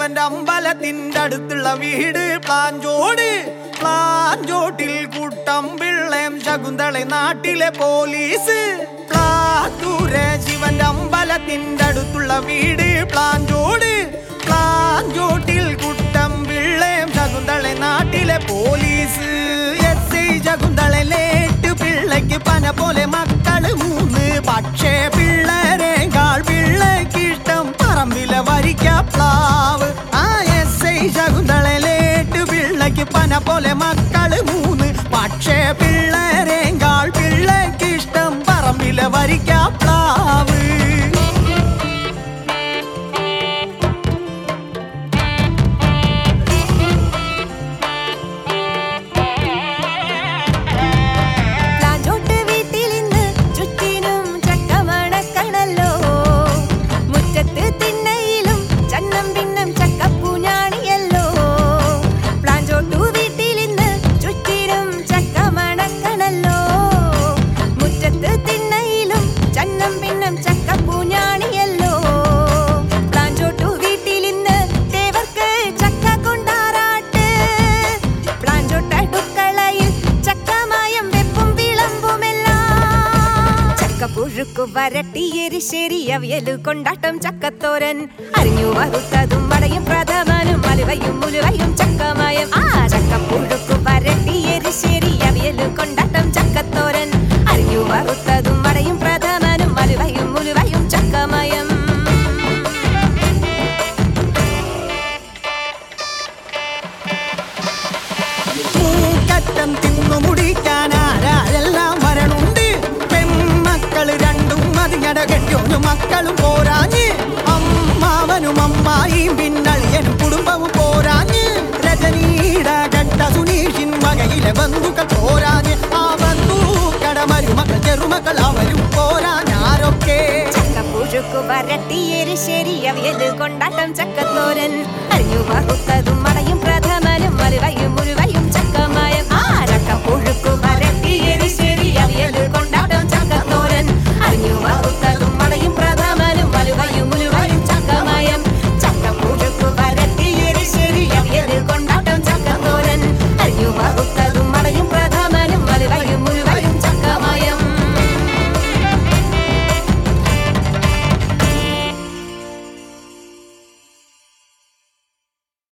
ശിവന്റെ അമ്പലത്തിന്റെ അടുത്തുള്ള വീട് പ്ലാഞ്ചോട് പ്ലാഞ്ചോട്ടിൽ കൂട്ടം പിള്ളേം ശകുന്തളെ നാട്ടിലെ പോലീസ് പ്ലാത്തൂരെ ശിവന്റെ അമ്പലത്തിന്റെ അടുത്തുള്ള വീട് പ്ലാഞ്ചോട് പ്ലാഞ്ചോട്ടിൽ കൂട്ടം പിള്ളേം ശകുന്തളെ നാട്ടിലെ പോലീസ് എസ് ഐ ശകുന്തളയിലേട്ട് പിള്ളയ്ക്ക് പന പോലെ മക്കള് മൂന്ന് പക്ഷേ പിള്ളേരെക്കാൾ പിള്ളയ്ക്ക് ഇഷ്ടം പറമ്പിലെ വരിക്ക പ്ലാവ് ആ എസ് ഐ ശകുന്തളയിലേട്ട് പിള്ളയ്ക്ക് പന പോലെ മക്കള് മൂന്ന് പക്ഷേ പിള്ളേരെക്കാൾ പിള്ളയ്ക്ക് ഇഷ്ടം പറമ്പിലെ വരിക്ക പ്ലാവ് പ്ലാഞ്ചോട്ട് വീട്ടിലിന്ന് ചുറ്റിനും ചക്കമണക്കണല്ലോ മുറ്റത്ത് തിണ്ണയിലും ചന്നം പിന്നം ചക്കപ്പൂഞ്ഞാണിയല്ലോ പ്ലാഞ്ചോട്ടു വീട്ടിലിന്ന് ചുറ്റിനും ചക്കമണക്കണല്ലോ മുറ്റത്ത് തിണ്ണയിലും ചന്നം പിന്നം ചക്കപ്പൂഞ്ഞാണിയല്ലോ പ്ലാഞ്ചോട്ടു വീട്ടിലിന്ന് തേവർക്ക് ചക്ക കൊണ്ടാറാട്ട് പ്ലാഞ്ചോട്ടടുക്കളയിൽ ചക്കമായം വെപ്പും വിളമ്പുമെല്ലാം ചക്കപ്പുഴുക്കു വരട്ടി എരിശ്ശേരി അവിയലു കൊണ്ടാട്ടം ചക്കത്തോരൻ അരിഞ്ഞു വറുത്തതും വടയും പ്രഥമനും മലുവയും മുലുവയും ചക്കമായം ആ ചക്കപ്പുഴുക്കു വരട്ടി എരിശ്ശേരി അവിയലു കൊണ്ടാട്ടം ചക്കത്തോരൻ അരിഞ്ഞു വറുത്തതും വടയും പ്രഥമനും മലുവയും മുലുവയും ചക്കമയം മൂക്കറ്റം തിന്നു മുടിക്കാൻ ആരാരെല്ലാം വരണുണ്ട് പെൺമക്കള് രണ്ടും അതിങ്ങട കെട്ടിയൊരു മക്കളും പോരാഞ്ഞ് അമ്മാവനും അമ്മായിയും പിന്നളിയനും കുടുംബവും പോരാഞ്ഞ് രജനീട കട്ട സുനീഷിൻ വകയിലെ ബന്ധുക്കൾ പോരാഞ്ഞ് ആ ബന്ധുക്കട മരുമക്കൾ ചെറുമക്കൾ അവരും പോരാഞ്ഞാരൊക്കെ ചക്കപ്പുഴുക്കു വരട്ടി എരിശ്ശേരി അവിയല് കൊണ്ടാട്ടം ചക്കത്തോരൻ അരിഞ്ഞു വറുത്തതും